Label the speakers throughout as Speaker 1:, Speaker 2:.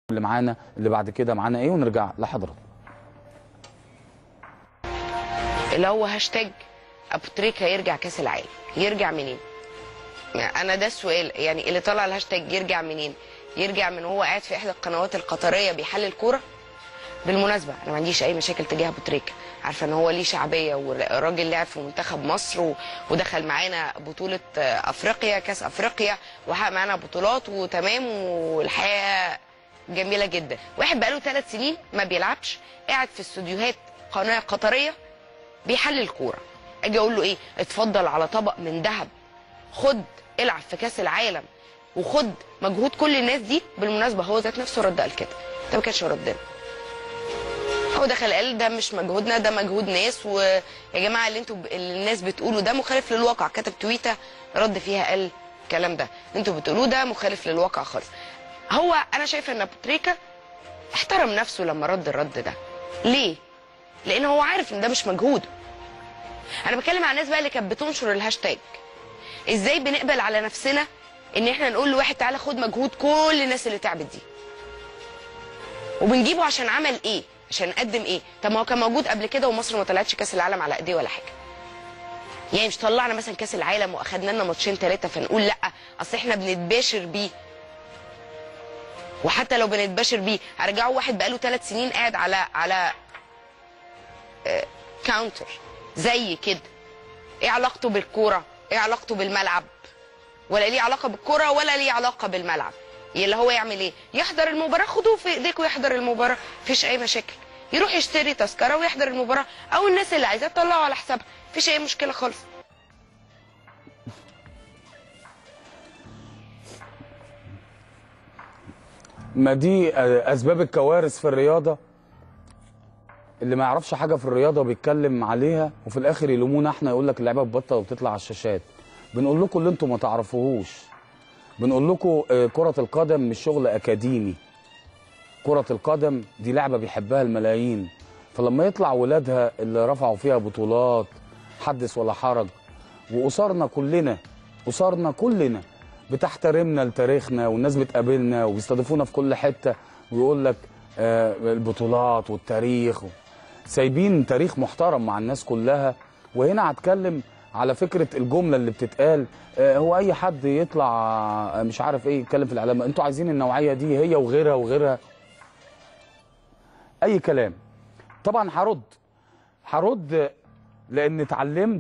Speaker 1: اللي معانا اللي بعد كده معانا ايه ونرجع لحضرتك
Speaker 2: اللي هو هاشتاج ابو تريكه يرجع كاس العالم يرجع منين يعني انا ده السؤال يعني اللي طلع الهاشتاج يرجع منين يرجع من هو قاعد في احدى القنوات القطريه بيحلل كوره بالمناسبه انا ما عنديش اي مشاكل تجاه ابو تريكه عارفه ان هو ليه شعبيه والراجل لعب في منتخب مصر و- ودخل معانا بطوله آه، افريقيا كاس افريقيا وحقق معانا بطولات وتمام والحياه جميله جدا واحد بقاله ثلاث سنين ما بيلعبش قاعد في استوديوهات قناه قطريه بيحلل كوره اجي اقول له ايه اتفضل على طبق من ذهب خد العب في كاس العالم وخد مجهود كل الناس دي بالمناسبه هو ذات نفسه رد قال كده ده ما كانش ردنا هو دخل قال ده مش مجهودنا ده مجهود ناس ويا جماعه اللي انتوا اللي الناس بتقوله ده مخالف للواقع كتب تويته رد فيها قال الكلام ده اللي انتوا بتقولوه ده مخالف للواقع خالص هو انا شايفه ان ابو تريكه احترم نفسه لما رد الرد ده ليه لان هو عارف ان ده مش مجهوده انا بتكلم عن الناس بقى اللي كانت بتنشر الهاشتاج ازاي بنقبل على نفسنا ان احنا نقول لواحد تعالى خد مجهود كل الناس اللي تعبت دي وبنجيبه عشان عمل ايه عشان قدم ايه طب ما هو كان موجود قبل كده ومصر ما طلعتش كاس العالم على ايديه ولا حاجه يعني مش طلعنا مثلا كاس العالم واخدنا لنا ماتشين ثلاثه فنقول لا اصل احنا بنتباشر بيه وحتى لو بنتباشر بيه هرجعوا واحد بقاله ثلاث سنين قاعد على على آه، كاونتر زي كده ايه علاقته بالكوره ايه علاقته بالملعب ولا ليه علاقه بالكوره ولا ليه علاقه بالملعب اللي هو يعمل ايه يحضر المباراه خدوه في ايديك ويحضر المباراه مفيش اي مشاكل يروح يشتري تذكره ويحضر المباراه او الناس اللي عايزاه تطلعه على حسابها مفيش اي مشكله خالص
Speaker 1: ما دي آه، اسباب الكوارث في الرياضه اللي ما يعرفش حاجه في الرياضه وبيتكلم عليها وفي الاخر يلومونا احنا يقول لك اللعيبه بتبطل وبتطلع على الشاشات بنقول لكم اللي انتم ما تعرفوهوش بنقول لكم آه، كره القدم مش شغل اكاديمي كره القدم دي لعبه بيحبها الملايين فلما يطلع ولادها اللي رفعوا فيها بطولات حدث ولا حرج واسرنا كلنا اسرنا كلنا بتحترمنا لتاريخنا والناس بتقابلنا وبيستضيفونا في كل حته ويقول لك آه، البطولات والتاريخ سايبين تاريخ محترم مع الناس كلها وهنا هتكلم على فكره الجمله اللي بتتقال آه، هو اي حد يطلع آه، مش عارف ايه يتكلم في الاعلام انتوا عايزين النوعيه دي هي وغيرها وغيرها اي كلام طبعا هرد هرد لان اتعلمت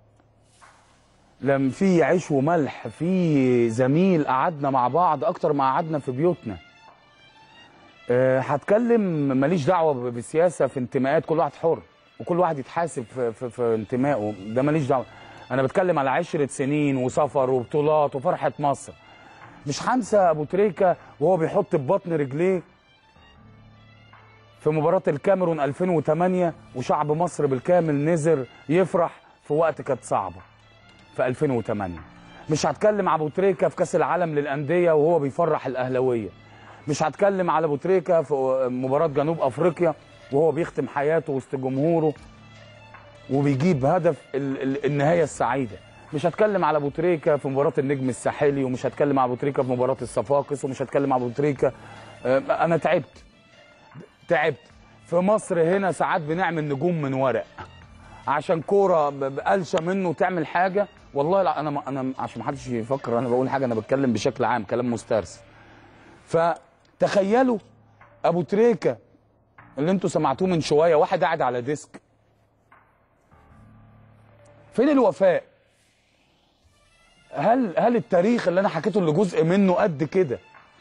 Speaker 1: لما في عيش وملح في زميل قعدنا مع بعض اكتر ما قعدنا في بيوتنا أه هتكلم ماليش دعوه ب- بالسياسه في انتماءات كل واحد حر وكل واحد يتحاسب في, في, في انتمائه ده ماليش دعوه انا بتكلم على عشرة سنين وسفر وبطولات وفرحه مصر مش هنسى ابو تريكه وهو بيحط ببطن رجليه في مباراة الكاميرون 2008 وشعب مصر بالكامل نزر يفرح في وقت كانت صعبة في 2008 مش هتكلم على ابو تريكه في كاس العالم للانديه وهو بيفرح الاهلاويه مش هتكلم على ابو تريكه في مباراه جنوب افريقيا وهو بيختم حياته وسط جمهوره وبيجيب هدف ال- ال- النهايه السعيده مش هتكلم على ابو تريكه في مباراه النجم الساحلي ومش هتكلم على ابو تريكه في مباراه الصفاقس ومش هتكلم على ابو تريكه آه، انا تعبت تعبت في مصر هنا ساعات بنعمل نجوم من ورق عشان كوره ب- بقلشه منه تعمل حاجه والله لا انا ما انا عشان ما حدش يفكر انا بقول حاجه انا بتكلم بشكل عام كلام مسترسل فتخيلوا ابو تريكه اللي انتوا سمعتوه من شويه واحد قاعد على ديسك فين الوفاء هل هل التاريخ اللي انا حكيته اللي جزء منه قد كده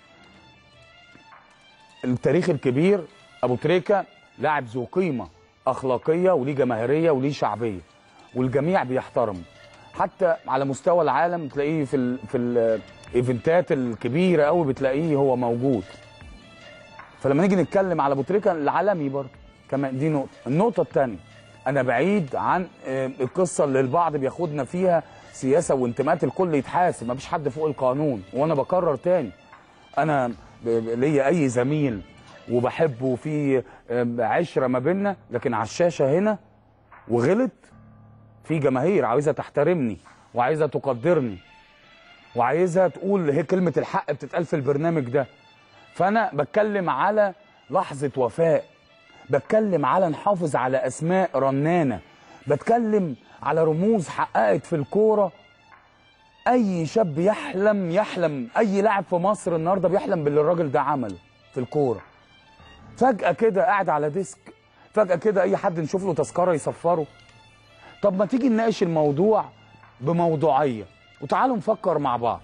Speaker 1: التاريخ الكبير ابو تريكه لاعب ذو قيمه اخلاقيه وليه جماهيريه وليه شعبيه والجميع بيحترمه حتى على مستوى العالم تلاقيه في ال في الايفنتات الكبيره قوي بتلاقيه هو موجود فلما نيجي نتكلم على ابو تريكه العالمي برضه كمان دي نقطه النقطه الثانيه انا بعيد عن آه، القصه اللي البعض بياخدنا فيها سياسه وانتماءات الكل يتحاسب مفيش حد فوق القانون وانا بكرر تاني انا ب- ب- ليا اي زميل وبحبه وفي آه، عشره ما بيننا لكن على الشاشه هنا وغلط في جماهير عايزه تحترمني وعايزه تقدرني وعايزها تقول هي كلمه الحق بتتقال في البرنامج ده فانا بتكلم على لحظه وفاء بتكلم على نحافظ على اسماء رنانه بتكلم على رموز حققت في الكوره اي شاب يحلم يحلم اي لاعب في مصر النهارده بيحلم باللي الراجل ده عمله في الكوره فجاه كده قاعد على ديسك فجاه كده اي حد نشوف له تذكره يصفره طب ما تيجي نناقش الموضوع بموضوعيه وتعالوا نفكر مع بعض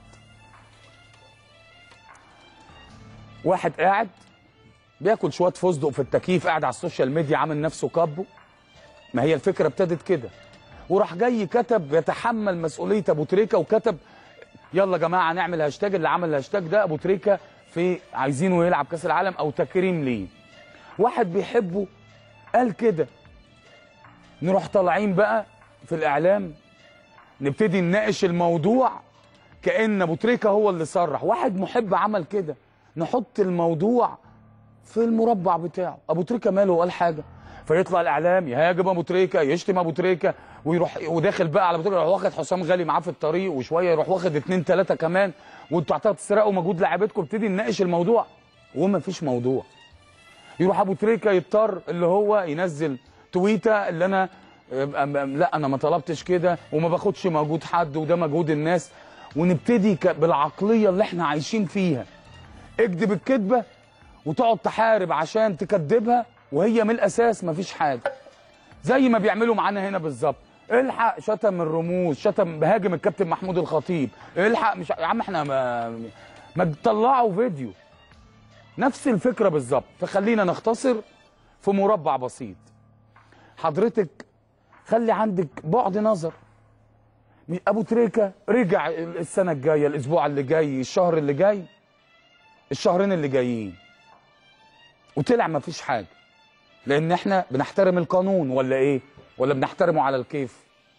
Speaker 1: واحد قاعد بياكل شويه فستق في التكييف قاعد على السوشيال ميديا عامل نفسه كابو ما هي الفكره ابتدت كده وراح جاي كتب يتحمل مسؤوليه ابو تريكه وكتب يلا يا جماعه نعمل هاشتاج اللي عمل الهاشتاج ده ابو تريكه في عايزينه يلعب كاس العالم او تكريم ليه واحد بيحبه قال كده نروح طالعين بقى في الاعلام نبتدي نناقش الموضوع كان ابو تريكه هو اللي صرح واحد محب عمل كده نحط الموضوع في المربع بتاعه ابو تريكه ماله قال حاجه فيطلع الاعلام يهاجم ابو تريكه يشتم ابو تريكه ويروح وداخل بقى على ابو تريكه يروح واخد حسام غالي معاه في الطريق وشويه يروح واخد اتنين تلاته كمان وانتوا هتقعدوا تسرقوا مجهود لاعيبتكم ابتدي نناقش الموضوع وما فيش موضوع يروح ابو تريكه يضطر اللي هو ينزل تويته اللي انا أم- أم- لا انا ما طلبتش كده وما باخدش مجهود حد وده مجهود الناس ونبتدي ك- بالعقليه اللي احنا عايشين فيها اكذب الكذبه وتقعد تحارب عشان تكذبها وهي من الاساس مفيش حاجه زي ما بيعملوا معانا هنا بالظبط الحق شتم الرموز شتم هاجم الكابتن محمود الخطيب الحق مش يا عم احنا ما ما تطلعوا فيديو نفس الفكره بالظبط فخلينا نختصر في مربع بسيط حضرتك خلي عندك بعد نظر ابو تريكه رجع السنه الجايه الاسبوع اللي جاي الشهر اللي جاي الشهرين اللي جايين وطلع ما فيش حاجه لان احنا بنحترم القانون ولا ايه ولا بنحترمه على الكيف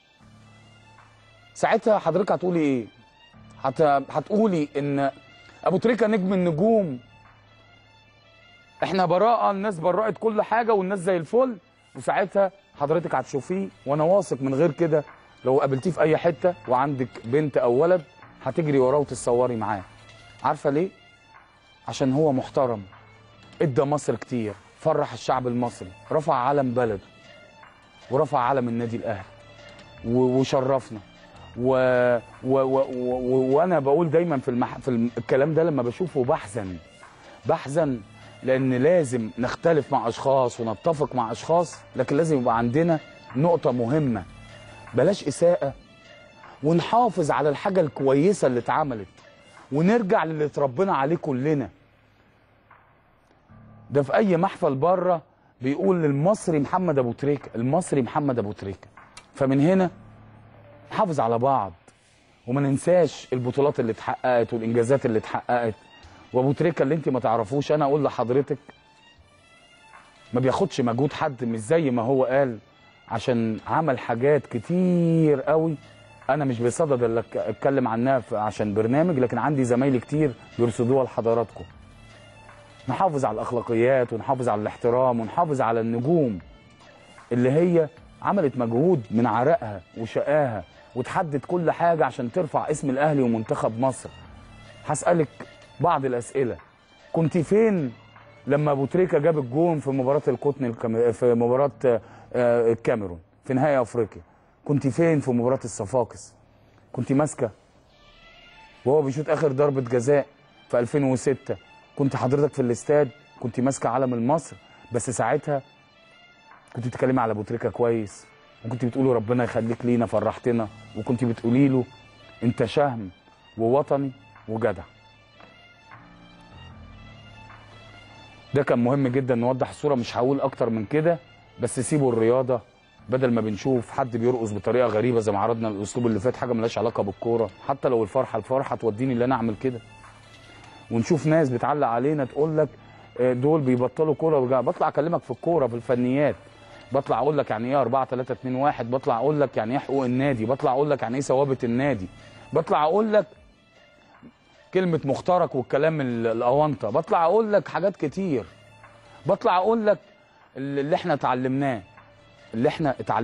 Speaker 1: ساعتها حضرتك هتقولي ايه هت... هتقولي ان ابو تريكه نجم النجوم احنا براءه الناس برأت كل حاجه والناس زي الفل وساعتها حضرتك هتشوفيه وانا واثق من غير كده لو قابلتيه في اي حته وعندك بنت او ولد هتجري وراه وتتصوري معاه عارفه ليه عشان هو محترم ادى مصر كتير فرح الشعب المصري رفع علم بلده ورفع علم النادي الاهلي و- وشرفنا و... و... و... و... وانا بقول دايما في, المح... في الم- الكلام ده لما بشوفه بحزن بحزن لان لازم نختلف مع اشخاص ونتفق مع اشخاص لكن لازم يبقى عندنا نقطه مهمه بلاش اساءه ونحافظ على الحاجه الكويسه اللي اتعملت ونرجع للي اتربينا عليه كلنا ده في اي محفل بره بيقول المصري محمد ابو تريكه المصري محمد ابو تريكه فمن هنا نحافظ على بعض وما ننساش البطولات اللي اتحققت والانجازات اللي اتحققت وابو تريكه اللي انت ما تعرفوش انا اقول لحضرتك ما بياخدش مجهود حد مش زي ما هو قال عشان عمل حاجات كتير قوي انا مش بصدد اللي أك- اتكلم عنها في- عشان برنامج لكن عندي زمايلي كتير بيرصدوها لحضراتكم نحافظ على الاخلاقيات ونحافظ على الاحترام ونحافظ على النجوم اللي هي عملت مجهود من عرقها وشقاها وتحدد كل حاجه عشان ترفع اسم الاهلي ومنتخب مصر هسالك بعض الاسئله كنت فين لما ابو تريكه جاب الجون في مباراه القطن الكام... في مباراه آه، الكاميرون في نهائي افريقيا كنت فين في مباراه الصفاقس كنت ماسكه وهو بيشوط اخر ضربه جزاء في 2006 كنت حضرتك في الاستاد كنت ماسكه علم المصر بس ساعتها كنت بتتكلمي على ابو تريكه كويس وكنت بتقولي ربنا يخليك لينا فرحتنا وكنت بتقولي له انت شهم ووطني وجدع ده كان مهم جدا نوضح الصوره مش هقول اكتر من كده بس سيبوا الرياضه بدل ما بنشوف حد بيرقص بطريقه غريبه زي ما عرضنا الاسلوب اللي فات حاجه ملهاش علاقه بالكوره حتى لو الفرحه الفرحه توديني اللي انا اعمل كده ونشوف ناس بتعلق علينا تقول لك آه، دول بيبطلوا كوره ورجع بطلع اكلمك في الكوره في الفنيات بطلع اقول لك يعني ايه 4 3 2 1 بطلع اقول لك يعني ايه حقوق النادي بطلع اقول لك يعني ايه ثوابت النادي بطلع اقول لك كلمه مخترق والكلام ال- الاونطه بطلع اقول لك حاجات كتير بطلع اقول لك اللي احنا اتعلمناه اللي احنا اتعلمناه